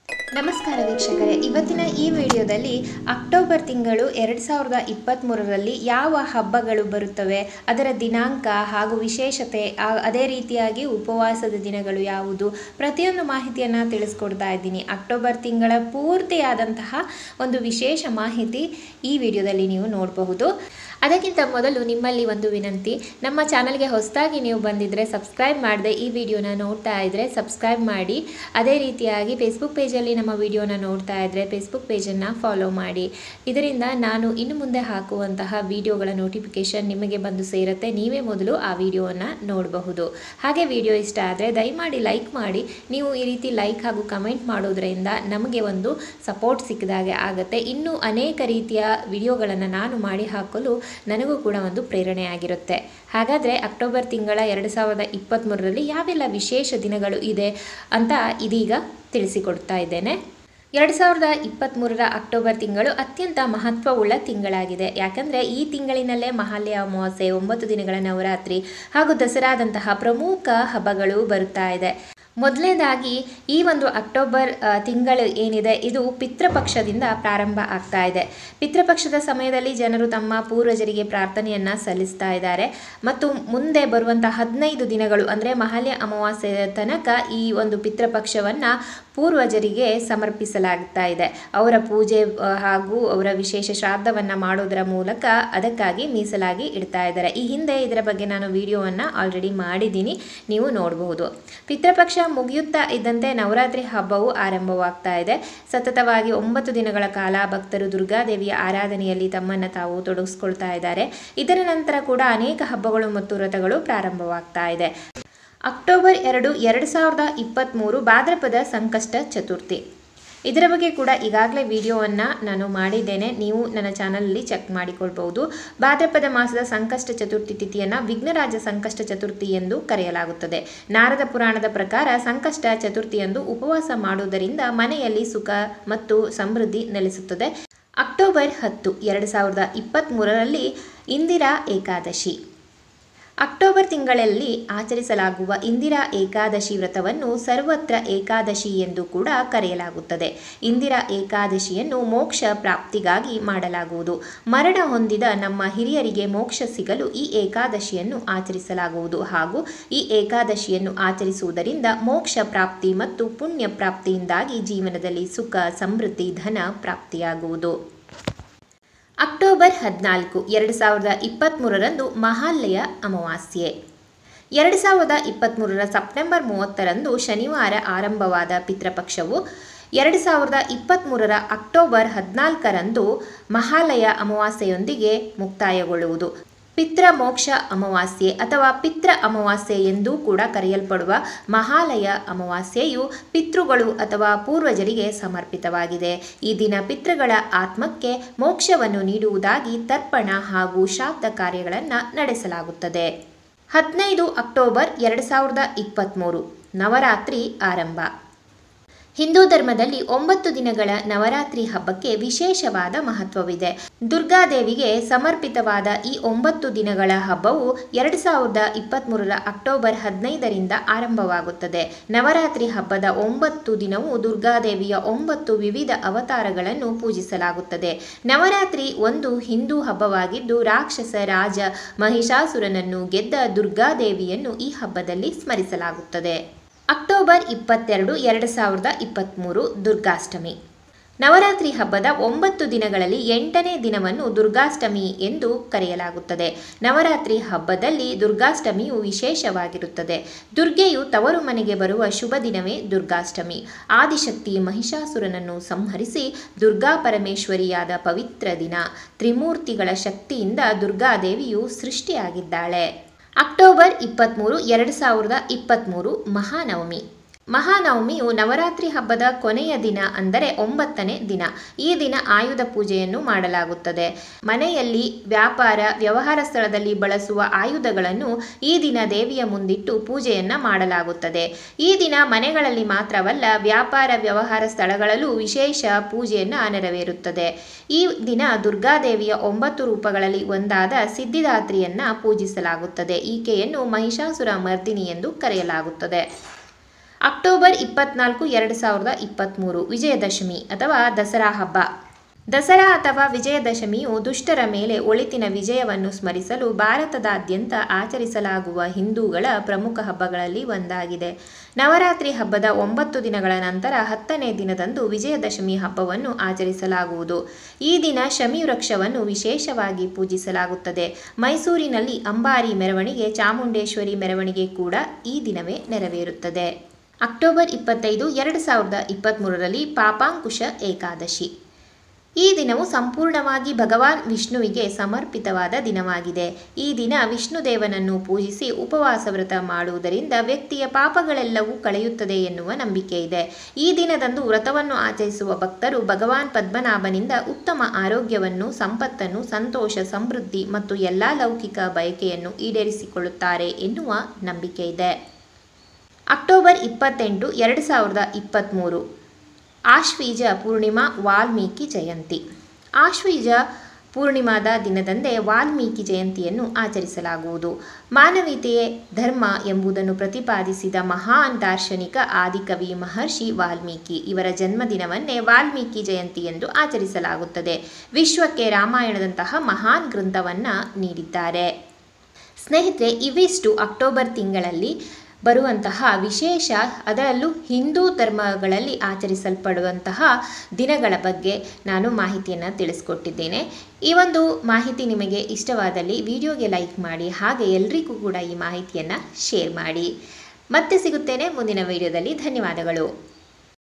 ನಮಸ್ಕಾರ ವೀಕ್ಷಕರೇ ಇವತ್ತಿನ ಈ ವಿಡಿಯೋದಲ್ಲಿ ಅಕ್ಟೋಬರ್ ತಿಂಗಳು ಎರಡು ಸಾವಿರದ ಇಪ್ಪತ್ತ್ಮೂರರಲ್ಲಿ ಯಾವ ಹಬ್ಬಗಳು ಬರುತ್ತವೆ ಅದರ ದಿನಾಂಕ ಹಾಗೂ ವಿಶೇಷತೆ ಆ- ಅದೇ ರೀತಿಯಾಗಿ ಉಪವಾಸದ ದಿನಗಳು ಯಾವುದು ಪ್ರತಿಯೊಂದು ಮಾಹಿತಿಯನ್ನು ತಿಳಿಸ್ಕೊಡ್ತಾ ಇದ್ದೀನಿ ಅಕ್ಟೋಬರ್ ತಿಂಗಳ ಪೂರ್ತಿಯಾದಂತಹ ಒಂದು ವಿಶೇಷ ಮಾಹಿತಿ ಈ ವಿಡಿಯೋದಲ್ಲಿ ನೀವು ನೋಡಬಹುದು ಅದಕ್ಕಿಂತ ಮೊದಲು ನಿಮ್ಮಲ್ಲಿ ಒಂದು ವಿನಂತಿ ನಮ್ಮ ಚಾನಲ್ಗೆ ಹೊಸದಾಗಿ ನೀವು ಬಂದಿದ್ದರೆ ಸಬ್ಸ್ಕ್ರೈಬ್ ಮಾಡದೆ ಈ ವಿಡಿಯೋನ ನೋಡ್ತಾ ಇದ್ದರೆ ಸಬ್ಸ್ಕ್ರೈಬ್ ಮಾಡಿ ಅದೇ ರೀತಿಯಾಗಿ ಫೇಸ್ಬುಕ್ ಪೇಜಲ್ಲಿ ನಮ್ಮ ವಿಡಿಯೋನ ನೋಡ್ತಾ ಇದ್ದರೆ ಫೇಸ್ಬುಕ್ ಪೇಜನ್ನು ಫಾಲೋ ಮಾಡಿ ಇದರಿಂದ ನಾನು ಇನ್ನು ಮುಂದೆ ಹಾಕುವಂತಹ ವಿಡಿಯೋಗಳ ನೋಟಿಫಿಕೇಷನ್ ನಿಮಗೆ ಬಂದು ಸೇರುತ್ತೆ ನೀವೇ ಮೊದಲು ಆ ವಿಡಿಯೋವನ್ನು ನೋಡಬಹುದು ಹಾಗೆ ವಿಡಿಯೋ ಇಷ್ಟ ಆದರೆ ದಯಮಾಡಿ ಲೈಕ್ ಮಾಡಿ ನೀವು ಈ ರೀತಿ ಲೈಕ್ ಹಾಗೂ ಕಮೆಂಟ್ ಮಾಡೋದ್ರಿಂದ ನಮಗೆ ಒಂದು ಸಪೋರ್ಟ್ ಸಿಕ್ಕಿದಾಗೆ ಆಗುತ್ತೆ ಇನ್ನೂ ಅನೇಕ ರೀತಿಯ ವಿಡಿಯೋಗಳನ್ನು ನಾನು ಮಾಡಿ ಹಾಕಲು ನನಗೂ ಕೂಡ ಒಂದು ಪ್ರೇರಣೆಯಾಗಿರುತ್ತೆ ಹಾಗಾದರೆ ಅಕ್ಟೋಬರ್ ತಿಂಗಳ ಎರಡು ಸಾವಿರದ ಇಪ್ಪತ್ತ್ಮೂರರಲ್ಲಿ ಯಾವೆಲ್ಲ ವಿಶೇಷ ದಿನಗಳು ಇದೆ ಅಂತ ಇದೀಗ ತಿಳಿಸಿಕೊಡ್ತಾ ಇದ್ದೇನೆ ಎರಡು ಸಾವಿರದ ಇಪ್ಪತ್ತ್ಮೂರರ ಅಕ್ಟೋಬರ್ ತಿಂಗಳು ಅತ್ಯಂತ ಮಹತ್ವವುಳ್ಳ ತಿಂಗಳಾಗಿದೆ ಯಾಕಂದರೆ ಈ ತಿಂಗಳಿನಲ್ಲೇ ಮಹಾಲಯ ಅಮಾವಾಸ್ಯೆ ಒಂಬತ್ತು ದಿನಗಳ ನವರಾತ್ರಿ ಹಾಗೂ ದಸರಾದಂತಹ ಪ್ರಮುಖ ಹಬ್ಬಗಳು ಬರುತ್ತಾ ಇದೆ ಮೊದಲನೇದಾಗಿ ಈ ಒಂದು ಅಕ್ಟೋಬರ್ ಆ, ತಿಂಗಳು ಏನಿದೆ ಇದು ಪಿತೃಪಕ್ಷದಿಂದ ಪ್ರಾರಂಭ ಆಗ್ತಾ ಇದೆ ಪಿತೃಪಕ್ಷದ ಸಮಯದಲ್ಲಿ ಜನರು ತಮ್ಮ ಪೂರ್ವಜರಿಗೆ ಪ್ರಾರ್ಥನೆಯನ್ನು ಸಲ್ಲಿಸ್ತಾ ಇದ್ದಾರೆ ಮತ್ತು ಮುಂದೆ ಬರುವಂಥ ಹದಿನೈದು ದಿನಗಳು ಅಂದರೆ ಮಹಾಲ್ಯ ಅಮಾವಾಸ್ಯೆಯ ತನಕ ಈ ಒಂದು ಪಿತೃಪಕ್ಷವನ್ನು ಪೂರ್ವಜರಿಗೆ ಸಮರ್ಪಿಸಲಾಗ್ತಾ ಇದೆ ಅವರ ಪೂಜೆ ಆ, ಹಾಗೂ ಅವರ ವಿಶೇಷ ಶ್ರಾದ್ದವನ್ನು ಮಾಡೋದರ ಮೂಲಕ ಅದಕ್ಕಾಗಿ ಮೀಸಲಾಗಿ ಇಡ್ತಾ ಇದ್ದಾರೆ ಈ ಹಿಂದೆ ಇದರ ಬಗ್ಗೆ ನಾನು ವಿಡಿಯೋವನ್ನು ಆಲ್ರೆಡಿ ಮಾಡಿದ್ದೀನಿ ನೀವು ನೋಡಬಹುದು ಪಿತೃಪಕ್ಷ ಮುಗಿಯುತ್ತಾ ಇದ್ದಂತೆ ನವರಾತ್ರಿ ಹಬ್ಬವು ಆರಂಭವಾಗ್ತಾ ಇದೆ ಸತತವಾಗಿ ಒಂಬತ್ತು ದಿನಗಳ ಕಾಲ ಭಕ್ತರು ದುರ್ಗಾದೇವಿಯ ಆರಾಧನೆಯಲ್ಲಿ ತಮ್ಮನ್ನು ತಾವು ತೊಡಗಿಸ್ಕೊಳ್ತಾ ಇದ್ದಾರೆ ಇದರ ನಂತರ ಕೂಡ ಅನೇಕ ಹಬ್ಬಗಳು ಮತ್ತು ವ್ರತಗಳು ಪ್ರಾರಂಭವಾಗ್ತಾ ಇದೆ ಅಕ್ಟೋಬರ್ ಎರಡು ಎರಡು ಸಾವಿರದ ಇಪ್ಪತ್ತ್ಮೂರು ಭಾದ್ರಪದ ಸಂಕಷ್ಟ ಚತುರ್ಥಿ ಇದರ ಬಗ್ಗೆ ಕೂಡ ಈಗಾಗಲೇ ವಿಡಿಯೋವನ್ನು ನಾನು ಮಾಡಿದ್ದೇನೆ ನೀವು ನನ್ನ ಚಾನಲಲ್ಲಿ ಚೆಕ್ ಮಾಡಿಕೊಳ್ಬಹುದು ಭಾದ್ರಪದ ಮಾಸದ ಸಂಕಷ್ಟ ಚತುರ್ಥಿ ತಿಥಿಯನ್ನು ವಿಘ್ನರಾಜ ಸಂಕಷ್ಟ ಚತುರ್ಥಿ ಎಂದು ಕರೆಯಲಾಗುತ್ತದೆ ನಾರದ ಪುರಾಣದ ಪ್ರಕಾರ ಸಂಕಷ್ಟ ಚತುರ್ಥಿಯಂದು ಉಪವಾಸ ಮಾಡುವುದರಿಂದ ಮನೆಯಲ್ಲಿ ಸುಖ ಮತ್ತು ಸಮೃದ್ಧಿ ನೆಲೆಸುತ್ತದೆ ಅಕ್ಟೋಬರ್ ಹತ್ತು ಎರಡು ಸಾವಿರದ ಇಪ್ಪತ್ತ್ಮೂರರಲ್ಲಿ ಇಂದಿರಾ ಏಕಾದಶಿ ಅಕ್ಟೋಬರ್ ತಿಂಗಳಲ್ಲಿ ಆಚರಿಸಲಾಗುವ ಇಂದಿರಾ ಏಕಾದಶಿ ವ್ರತವನ್ನು ಸರ್ವತ್ರ ಏಕಾದಶಿ ಎಂದು ಕೂಡ ಕರೆಯಲಾಗುತ್ತದೆ ಇಂದಿರಾ ಏಕಾದಶಿಯನ್ನು ಮೋಕ್ಷ ಪ್ರಾಪ್ತಿಗಾಗಿ ಮಾಡಲಾಗುವುದು ಮರಣ ಹೊಂದಿದ ನಮ್ಮ ಹಿರಿಯರಿಗೆ ಮೋಕ್ಷ ಸಿಗಲು ಈ ಏಕಾದಶಿಯನ್ನು ಆಚರಿಸಲಾಗುವುದು ಹಾಗೂ ಈ ಏಕಾದಶಿಯನ್ನು ಆಚರಿಸುವುದರಿಂದ ಮೋಕ್ಷ ಪ್ರಾಪ್ತಿ ಮತ್ತು ಪುಣ್ಯ ಪ್ರಾಪ್ತಿಯಿಂದಾಗಿ ಜೀವನದಲ್ಲಿ ಸುಖ ಸಮೃದ್ಧಿ ಧನ ಪ್ರಾಪ್ತಿಯಾಗುವುದು ಅಕ್ಟೋಬರ್ ಹದಿನಾಲ್ಕು ಎರಡು ಸಾವಿರದ ಇಪ್ಪತ್ತ್ಮೂರರಂದು ಮಹಾಲಯ ಅಮಾವಾಸ್ಯೆ ಎರಡು ಸಾವಿರದ ಇಪ್ಪತ್ತ್ಮೂರರ ಸೆಪ್ಟೆಂಬರ್ ಮೂವತ್ತರಂದು ಶನಿವಾರ ಆರಂಭವಾದ ಪಿತೃಪಕ್ಷವು ಎರಡು ಸಾವಿರದ ಇಪ್ಪತ್ತ್ಮೂರರ ಅಕ್ಟೋಬರ್ ಹದಿನಾಲ್ಕರಂದು ಮಹಾಲಯ ಅಮಾವಾಸ್ಯೆಯೊಂದಿಗೆ ಮುಕ್ತಾಯಗೊಳ್ಳುವುದು ಪಿತೃ ಮೋಕ್ಷ ಅಮಾವಾಸ್ಯೆ ಅಥವಾ ಪಿತೃ ಅಮಾವಾಸ್ಯೆ ಎಂದೂ ಕೂಡ ಕರೆಯಲ್ಪಡುವ ಮಹಾಲಯ ಅಮಾವಾಸ್ಯೆಯು ಪಿತೃಗಳು ಅಥವಾ ಪೂರ್ವಜರಿಗೆ ಸಮರ್ಪಿತವಾಗಿದೆ ಈ ದಿನ ಪಿತೃಗಳ ಆತ್ಮಕ್ಕೆ ಮೋಕ್ಷವನ್ನು ನೀಡುವುದಾಗಿ ತರ್ಪಣ ಹಾಗೂ ಶ್ರಾದ್ದ ಕಾರ್ಯಗಳನ್ನು ನಡೆಸಲಾಗುತ್ತದೆ ಹದಿನೈದು ಅಕ್ಟೋಬರ್ ಎರಡು ಸಾವಿರದ ಇಪ್ಪತ್ತ್ಮೂರು ನವರಾತ್ರಿ ಆರಂಭ ಹಿಂದೂ ಧರ್ಮದಲ್ಲಿ ಒಂಬತ್ತು ದಿನಗಳ ನವರಾತ್ರಿ ಹಬ್ಬಕ್ಕೆ ವಿಶೇಷವಾದ ಮಹತ್ವವಿದೆ ದುರ್ಗಾದೇವಿಗೆ ಸಮರ್ಪಿತವಾದ ಈ ಒಂಬತ್ತು ದಿನಗಳ ಹಬ್ಬವು ಎರಡು ಸಾವಿರದ ಇಪ್ಪತ್ತ್ಮೂರರ ಅಕ್ಟೋಬರ್ ಹದಿನೈದರಿಂದ ಆರಂಭವಾಗುತ್ತದೆ ನವರಾತ್ರಿ ಹಬ್ಬದ ಒಂಬತ್ತು ದಿನವೂ ದುರ್ಗಾದೇವಿಯ ಒಂಬತ್ತು ವಿವಿಧ ಅವತಾರಗಳನ್ನು ಪೂಜಿಸಲಾಗುತ್ತದೆ ನವರಾತ್ರಿ ಒಂದು ಹಿಂದೂ ಹಬ್ಬವಾಗಿದ್ದು ರಾಕ್ಷಸ ರಾಜ ಮಹಿಷಾಸುರನನ್ನು ಗೆದ್ದ ದುರ್ಗಾದೇವಿಯನ್ನು ಈ ಹಬ್ಬದಲ್ಲಿ ಸ್ಮರಿಸಲಾಗುತ್ತದೆ ಅಕ್ಟೋಬರ್ ಇಪ್ಪತ್ತೆರಡು ಎರಡು ಸಾವಿರದ ಇಪ್ಪತ್ತ್ಮೂರು ದುರ್ಗಾಷ್ಟಮಿ ನವರಾತ್ರಿ ಹಬ್ಬದ ಒಂಬತ್ತು ದಿನಗಳಲ್ಲಿ ಎಂಟನೇ ದಿನವನ್ನು ದುರ್ಗಾಷ್ಟಮಿ ಎಂದು ಕರೆಯಲಾಗುತ್ತದೆ ನವರಾತ್ರಿ ಹಬ್ಬದಲ್ಲಿ ದುರ್ಗಾಷ್ಟಮಿಯು ವಿಶೇಷವಾಗಿರುತ್ತದೆ ದುರ್ಗೆಯು ತವರು ಮನೆಗೆ ಬರುವ ಶುಭ ದಿನವೇ ದುರ್ಗಾಷ್ಟಮಿ ಆದಿಶಕ್ತಿ ಮಹಿಷಾಸುರನನ್ನು ಸಂಹರಿಸಿ ದುರ್ಗಾ ಪರಮೇಶ್ವರಿಯಾದ ಪವಿತ್ರ ದಿನ ತ್ರಿಮೂರ್ತಿಗಳ ಶಕ್ತಿಯಿಂದ ದುರ್ಗಾದೇವಿಯು ಸೃಷ್ಟಿಯಾಗಿದ್ದಾಳೆ ಅಕ್ಟೋಬರ್ ಇಪ್ಪತ್ತ್ಮೂರು ಎರಡು ಸಾವಿರದ ಇಪ್ಪತ್ತ್ಮೂರು ಮಹಾನವಮಿ ಮಹಾನವಮಿಯು ನವರಾತ್ರಿ ಹಬ್ಬದ ಕೊನೆಯ ದಿನ ಅಂದರೆ ಒಂಬತ್ತನೇ ದಿನ ಈ ದಿನ ಆಯುಧ ಪೂಜೆಯನ್ನು ಮಾಡಲಾಗುತ್ತದೆ ಮನೆಯಲ್ಲಿ ವ್ಯಾಪಾರ ವ್ಯವಹಾರ ಸ್ಥಳದಲ್ಲಿ ಬಳಸುವ ಆಯುಧಗಳನ್ನು ಈ ದಿನ ದೇವಿಯ ಮುಂದಿಟ್ಟು ಪೂಜೆಯನ್ನು ಮಾಡಲಾಗುತ್ತದೆ ಈ ದಿನ ಮನೆಗಳಲ್ಲಿ ಮಾತ್ರವಲ್ಲ ವ್ಯಾಪಾರ ವ್ಯವಹಾರ ಸ್ಥಳಗಳಲ್ಲೂ ವಿಶೇಷ ಪೂಜೆಯನ್ನು ನೆರವೇರುತ್ತದೆ ಈ ದಿನ ದುರ್ಗಾದೇವಿಯ ಒಂಬತ್ತು ರೂಪಗಳಲ್ಲಿ ಒಂದಾದ ಸಿದ್ಧಿದಾತ್ರಿಯನ್ನ ಪೂಜಿಸಲಾಗುತ್ತದೆ ಈಕೆಯನ್ನು ಮಹಿಷಾಸುರ ಮರ್ದಿನಿ ಎಂದು ಕರೆಯಲಾಗುತ್ತದೆ ಅಕ್ಟೋಬರ್ ಇಪ್ಪತ್ನಾಲ್ಕು ಎರಡು ಸಾವಿರದ ಇಪ್ಪತ್ತ್ಮೂರು ವಿಜಯದಶಮಿ ಅಥವಾ ದಸರಾ ಹಬ್ಬ ದಸರಾ ಅಥವಾ ವಿಜಯದಶಮಿಯು ದುಷ್ಟರ ಮೇಲೆ ಒಳಿತಿನ ವಿಜಯವನ್ನು ಸ್ಮರಿಸಲು ಭಾರತದಾದ್ಯಂತ ಆಚರಿಸಲಾಗುವ ಹಿಂದೂಗಳ ಪ್ರಮುಖ ಹಬ್ಬಗಳಲ್ಲಿ ಒಂದಾಗಿದೆ ನವರಾತ್ರಿ ಹಬ್ಬದ ಒಂಬತ್ತು ದಿನಗಳ ನಂತರ ಹತ್ತನೇ ದಿನದಂದು ವಿಜಯದಶಮಿ ಹಬ್ಬವನ್ನು ಆಚರಿಸಲಾಗುವುದು ಈ ದಿನ ಶಮಿ ವೃಕ್ಷವನ್ನು ವಿಶೇಷವಾಗಿ ಪೂಜಿಸಲಾಗುತ್ತದೆ ಮೈಸೂರಿನಲ್ಲಿ ಅಂಬಾರಿ ಮೆರವಣಿಗೆ ಚಾಮುಂಡೇಶ್ವರಿ ಮೆರವಣಿಗೆ ಕೂಡ ಈ ದಿನವೇ ನೆರವೇರುತ್ತದೆ ಅಕ್ಟೋಬರ್ ಇಪ್ಪತ್ತೈದು ಎರಡು ಸಾವಿರದ ಇಪ್ಪತ್ತ್ಮೂರರಲ್ಲಿ ಪಾಪಾಂಕುಶ ಏಕಾದಶಿ ಈ ದಿನವು ಸಂಪೂರ್ಣವಾಗಿ ಭಗವಾನ್ ವಿಷ್ಣುವಿಗೆ ಸಮರ್ಪಿತವಾದ ದಿನವಾಗಿದೆ ಈ ದಿನ ವಿಷ್ಣುದೇವನನ್ನು ಪೂಜಿಸಿ ಉಪವಾಸ ವ್ರತ ಮಾಡುವುದರಿಂದ ವ್ಯಕ್ತಿಯ ಪಾಪಗಳೆಲ್ಲವೂ ಕಳೆಯುತ್ತದೆ ಎನ್ನುವ ನಂಬಿಕೆ ಇದೆ ಈ ದಿನದಂದು ವ್ರತವನ್ನು ಆಚರಿಸುವ ಭಕ್ತರು ಭಗವಾನ್ ಪದ್ಮನಾಭನಿಂದ ಉತ್ತಮ ಆರೋಗ್ಯವನ್ನು ಸಂಪತ್ತನ್ನು ಸಂತೋಷ ಸಮೃದ್ಧಿ ಮತ್ತು ಎಲ್ಲ ಲೌಕಿಕ ಬಯಕೆಯನ್ನು ಈಡೇರಿಸಿಕೊಳ್ಳುತ್ತಾರೆ ಎನ್ನುವ ನಂಬಿಕೆ ಇದೆ ಅಕ್ಟೋಬರ್ ಇಪ್ಪತ್ತೆಂಟು ಎರಡು ಸಾವಿರದ ಇಪ್ಪತ್ತ್ಮೂರು ಆಶ್ವೀಜ ಪೂರ್ಣಿಮಾ ವಾಲ್ಮೀಕಿ ಜಯಂತಿ ಆಶ್ವೀಜ ಪೂರ್ಣಿಮಾದ ದಿನದಂದೇ ವಾಲ್ಮೀಕಿ ಜಯಂತಿಯನ್ನು ಆಚರಿಸಲಾಗುವುದು ಮಾನವೀಯತೆಯೇ ಧರ್ಮ ಎಂಬುದನ್ನು ಪ್ರತಿಪಾದಿಸಿದ ಮಹಾನ್ ದಾರ್ಶನಿಕ ಆದಿಕವಿ ಮಹರ್ಷಿ ವಾಲ್ಮೀಕಿ ಇವರ ಜನ್ಮದಿನವನ್ನೇ ವಾಲ್ಮೀಕಿ ಜಯಂತಿ ಎಂದು ಆಚರಿಸಲಾಗುತ್ತದೆ ವಿಶ್ವಕ್ಕೆ ರಾಮಾಯಣದಂತಹ ಮಹಾನ್ ಗ್ರಂಥವನ್ನು ನೀಡಿದ್ದಾರೆ ಸ್ನೇಹಿತರೆ ಇವಿಷ್ಟು ಅಕ್ಟೋಬರ್ ತಿಂಗಳಲ್ಲಿ ಬರುವಂತಹ ವಿಶೇಷ ಅದರಲ್ಲೂ ಹಿಂದೂ ಧರ್ಮಗಳಲ್ಲಿ ಆಚರಿಸಲ್ಪಡುವಂತಹ ದಿನಗಳ ಬಗ್ಗೆ ನಾನು ಮಾಹಿತಿಯನ್ನು ತಿಳಿಸ್ಕೊಟ್ಟಿದ್ದೇನೆ ಈ ಒಂದು ಮಾಹಿತಿ ನಿಮಗೆ ಇಷ್ಟವಾದಲ್ಲಿ ವಿಡಿಯೋಗೆ ಲೈಕ್ ಮಾಡಿ ಹಾಗೆ ಎಲ್ರಿಗೂ ಕೂಡ ಈ ಮಾಹಿತಿಯನ್ನು ಶೇರ್ ಮಾಡಿ ಮತ್ತೆ ಸಿಗುತ್ತೇನೆ ಮುಂದಿನ ವಿಡಿಯೋದಲ್ಲಿ ಧನ್ಯವಾದಗಳು